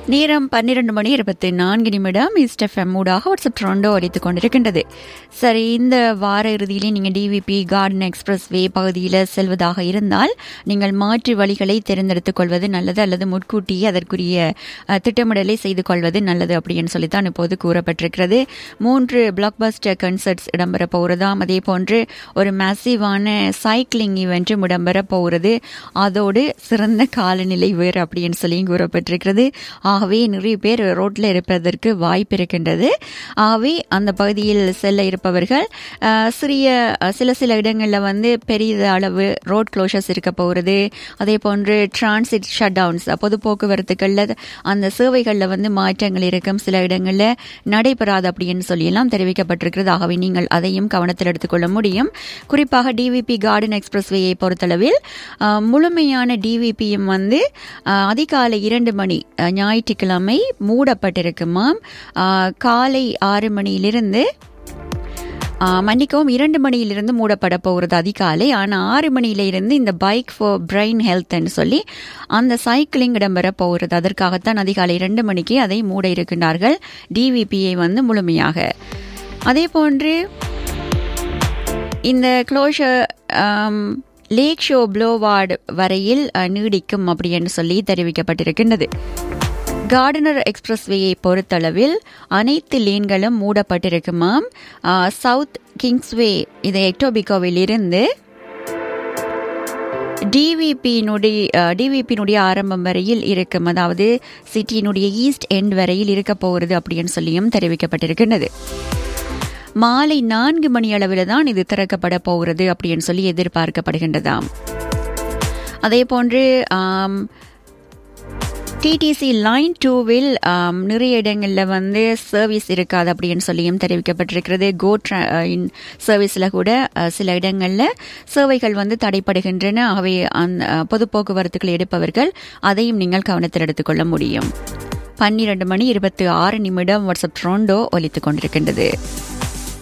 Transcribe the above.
நேரம் பன்னிரண்டு மணி இருபத்தி நான்கு நிமிடம் ஈஸ்ட் எஃப்எம் ஊடாக வாட்ஸ்அப் ட்ரோண்டோ அடித்துக் கொண்டிருக்கின்றது சரி இந்த வார இறுதியிலே நீங்கள் டிவிபி கார்டன் எக்ஸ்பிரஸ் வே பகுதியில் செல்வதாக இருந்தால் நீங்கள் மாற்று வழிகளை தேர்ந்தெடுத்துக் கொள்வது நல்லது அல்லது முன்கூட்டியே அதற்குரிய அஹ், திட்டமிடலை செய்து கொள்வது நல்லது அப்படின்னு சொல்லித்தான் இப்போது கூறப்பட்டிருக்கிறது மூன்று பிளாக் பஸ்டர் கன்சர்ட்ஸ் இடம்பெற போகிறதாம் அதே போன்று ஒரு மேசிவான சைக்கிளிங் ஈவெண்ட்டும் இடம்பெற போகிறது அதோடு சிறந்த காலநிலை வேறு அப்படின்னு சொல்லி கூறப்பட்டிருக்கிறது ஆகவே நிறைய பேர் ரோட்டில் இருப்பதற்கு வாய்ப்பு இருக்கின்றது ஆகவே அந்த பகுதியில் செல்ல இருப்பவர்கள் அஹ், சிறிய அஹ், சில சில இடங்களில் வந்து பெரிய அளவு ரோட் க்ளோஷர்ஸ் இருக்க போகிறது அதே போன்று டிரான்சிட் ஷட் டவுன்ஸ் பொது போக்குவரத்துகளில் அந்த சேவைகளில் வந்து மாற்றங்கள் இருக்கும் சில இடங்களில் நடைபெறாது அப்படின்னு சொல்லியெல்லாம் தெரிவிக்கப்பட்டிருக்கிறது ஆகவே நீங்கள் அதையும் கவனத்தில் எடுத்துக்கொள்ள முடியும் குறிப்பாக டிவிபி கார்டன் எக்ஸ்பிரஸ் வேயை பொறுத்தளவில் அஹ், முழுமையான டிவிபியும் வந்து அஹ், அதிகாலை இரண்டு மணி அஹ், ஞாயிற்றுக்கிழமை மூடப்பட்டிருக்குமாம் அஹ், காலை ஆறு மணியிலிருந்து ஆஹ் மன்னிக்கவும் இரண்டு மணியிலிருந்து மூடப்பட போகிறது அதிகாலை ஆனால் ஆறு மணியிலிருந்து இந்த பைக் ஃபார் பிரெயின் ஹெல்த்னு சொல்லி அந்த சைக்கிளிங் இடம்பெற போகிறது அதற்காகத்தான் அதிகாலை இரண்டு மணிக்கு அதை மூட இருக்கின்றார்கள் டிவிபியை வந்து முழுமையாக அதே போன்று இந்த க்ளோஷர் லேக் ஷோ ப்ளோவார்டு வரையில் அஹ், நீடிக்கும் அப்படின்னு சொல்லி தெரிவிக்கப்பட்டிருக்கின்றது கார்டனர் எக்ஸ்பிரஸ் வேயை பொறுத்தளவில் அனைத்து லேன்களும் மூடப்பட்டிருக்குமாம் அஹ், சவுத் கிங்ஸ்வே இது எக்டோபிகோவில் இருந்து டிவிபியினுடைய டிவிபியினுடைய ஆரம்பம் வரையில் இருக்கும் அதாவது சிட்டியினுடைய ஈஸ்ட் எண்ட் வரையில் இருக்க போகிறது அப்படின்னு சொல்லியும் தெரிவிக்கப்பட்டிருக்கின்றது மாலை நான்கு மணி அளவில் தான் இது திறக்கப்பட போகிறது அப்படின்னு சொல்லி எதிர்பார்க்கப்படுகின்றதாம் அதே போன்று ஆம், டிடிசி லைன் டூவில் நிறைய இடங்களில் வந்து சர்வீஸ் இருக்காது அப்படின்னு சொல்லியும் தெரிவிக்கப்பட்டிருக்கிறது கோ சர்வீஸில் கூட அஹ், சில இடங்களில் சேவைகள் வந்து தடைப்படுகின்றன ஆகவே அந்த அஹ், பொது போக்குவரத்துகள் எடுப்பவர்கள் அதையும் நீங்கள் கவனத்தில் எடுத்துக்கொள்ள முடியும் பன்னிரண்டு மணி இருபத்தி ஆறு நிமிடம் வாட்ஸ்அப் ட்ரோண்டோ ஒலித்துக் கொண்டிருக்கின்றது